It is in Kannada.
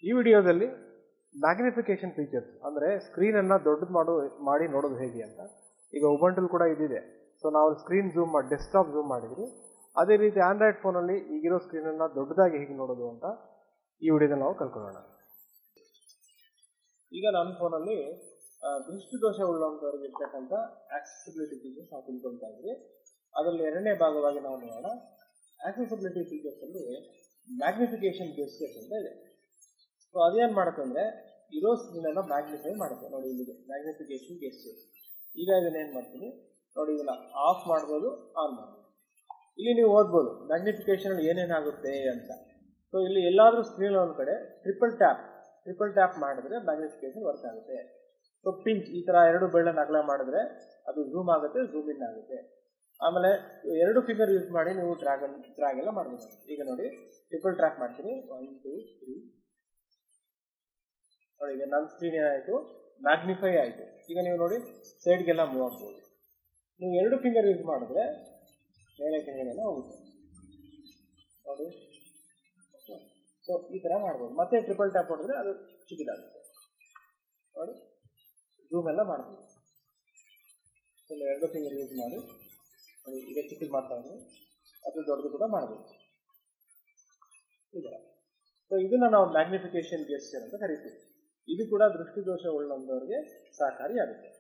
ಈ ವಿಡಿಯೋದಲ್ಲಿ ಮ್ಯಾಗ್ನಿಫಿಕೇಶನ್ ಫೀಚರ್ಸ್ ಅಂದರೆ ಸ್ಕ್ರೀನನ್ನು ದೊಡ್ಡದು ಮಾಡೋ ಮಾಡಿ ನೋಡೋದು ಹೇಗೆ ಅಂತ ಈಗ ಉಬಂಟಲ್ ಕೂಡ ಇದಿದೆ ಸೊ ನಾವು ಸ್ಕ್ರೀನ್ ಝೂಮ್ ಮಾಡಿ ಡೆಸ್ಕ್ಟಾಪ್ ಝೂಮ್ ಮಾಡಿದ್ರಿ ಅದೇ ರೀತಿ ಆಂಡ್ರಾಯ್ಡ್ ಫೋನಲ್ಲಿ ಈಗಿರೋ ಸ್ಕ್ರೀನನ್ನು ದೊಡ್ಡದಾಗಿ ಹೇಗೆ ನೋಡೋದು ಅಂತ ಈ ವಿಡಿಯೋದಲ್ಲಿ ನಾವು ಕಲ್ತ್ಕೊಳ್ಳೋಣ ಈಗ ನನ್ನ ಫೋನಲ್ಲಿ ದೃಷ್ಟಿದೋಷ ಉಳ್ಳಂಥವ್ರಿಗೆ ಇರ್ತಕ್ಕಂಥ ಆಕ್ಸೆಸಿಬಿಲಿಟಿ ಫೀಚರ್ಸ್ ನಾವು ತಿಳ್ಕೊಳ್ತಾ ಇದ್ವಿ ಅದರಲ್ಲಿ ಎರಡನೇ ಭಾಗವಾಗಿ ನಾವು ನೋಡೋಣ ಆಕ್ಸೆಸಿಬಿಲಿಟಿ ಫೀಚರ್ಸಲ್ಲಿ ಮ್ಯಾಗ್ನಿಫಿಕೇಶನ್ ಗೆಸ್ಟರ್ಸ್ ಅಂತ ಇದೆ ಸೊ ಅದೇನು ಮಾಡುತ್ತೆ ಅಂದರೆ ಇರೋ ಸ್ಕ್ರೀನನ್ನು ಮ್ಯಾಗ್ನಿಫೈ ಮಾಡುತ್ತೆ ನೋಡಿ ಇಲ್ಲಿದೆ ಮ್ಯಾಗ್ನಿಫಿಕೇಶನ್ ಗೆಸ್ಟರ್ಸ್ ಈಗ ಇದನ್ನ ಏನು ಮಾಡ್ತೀನಿ ನೋಡಿ ಇದನ್ನ ಆಫ್ ಮಾಡ್ಬೋದು ಆನ್ ಮಾಡ್ಬೋದು ಇಲ್ಲಿ ನೀವು ಓದ್ಬೋದು ಮ್ಯಾಗ್ನಿಫಿಕೇಶನ್ ಏನೇನಾಗುತ್ತೆ ಅಂತ ಸೊ ಇಲ್ಲಿ ಎಲ್ಲಾದರೂ ಸ್ಕ್ರೀನ್ ಒಂದು ಕಡೆ ಟ್ರಿಪಲ್ ಟ್ಯಾಪ್ ಟ್ರಿಪಲ್ ಟ್ಯಾಪ್ ಮಾಡಿದ್ರೆ ಮ್ಯಾಗ್ನಿಫಿಕೇಶನ್ ವರ್ಕ್ ಆಗುತ್ತೆ ಸೊ ಪಿಂಚ್ ಈ ಥರ ಎರಡು ಬೆಳ್ಳನ್ನು ಅಗಲ ಮಾಡಿದ್ರೆ ಅದು ಝೂಮ್ ಆಗುತ್ತೆ ಝೂಮ್ ಇನ್ ಆಗುತ್ತೆ ಆಮೇಲೆ ಎರಡು ಫಿಂಗರ್ ಯೂಸ್ ಮಾಡಿ ನೀವು ಡ್ರಾಗನ್ ಡ್ರಾಗ್ ಎಲ್ಲ ಮಾಡ್ಬೋದು ಈಗ ನೋಡಿ ಟ್ರಿಪಲ್ ಟ್ರ್ಯಾಕ್ ಮಾಡ್ತೀನಿ ಒನ್ ಟೂ ತ್ರೀ ನೋಡಿ ಈಗ ನನ್ನ ಸ್ಕ್ರೀನ್ ಏನಾಯಿತು ಮ್ಯಾಗ್ನಿಫೈ ಆಯಿತು ಈಗ ನೀವು ನೋಡಿ ಸೈಡ್ಗೆಲ್ಲ ಮೂವ್ ಆಗ್ಬೋದು ನೀವು ಎರಡು ಫಿಂಗರ್ ಯೂಸ್ ಮಾಡಿದ್ರೆ ಮೇಲೆ ಕೆಳಗೆಲ್ಲ ಹೋಗುತ್ತೆ ನೋಡಿ ಸೊ ಈ ಥರ ಮಾಡ್ಬೋದು ಮತ್ತೆ ಟ್ರಿಪಲ್ ಟ್ಯಾಪ್ ಹೊಡೆದ್ರೆ ಅದು ಚಿಕ್ಕದಾಗುತ್ತೆ ನೋಡಿ ಝೂಮ್ ಎಲ್ಲ ಮಾಡ್ಬೋದು ಸೊ ಎರಡು ಫಿಂಗರ್ ಯೂಸ್ ಮಾಡಿ ನೋಡಿ ಈಗ ಚಿಕ್ಕದು ಮಾಡ್ತಾ ಇದ್ದೀನಿ ಅದು ದೊಡ್ಡದು ಕೂಡ ಮಾಡ್ಬೋದು ಈ ಥರ ಸೊ ಇದನ್ನು ನಾವು ಮ್ಯಾಗ್ನಿಫಿಕೇಶನ್ ಗೆಸ್ಚರ್ ಅಂತ ಕರಿತೀವಿ ಇದು ಕೂಡ ದೃಷ್ಟಿದೋಷ ಉಳ್ಳಂಥವ್ರಿಗೆ ಸಹಕಾರಿಯಾಗುತ್ತೆ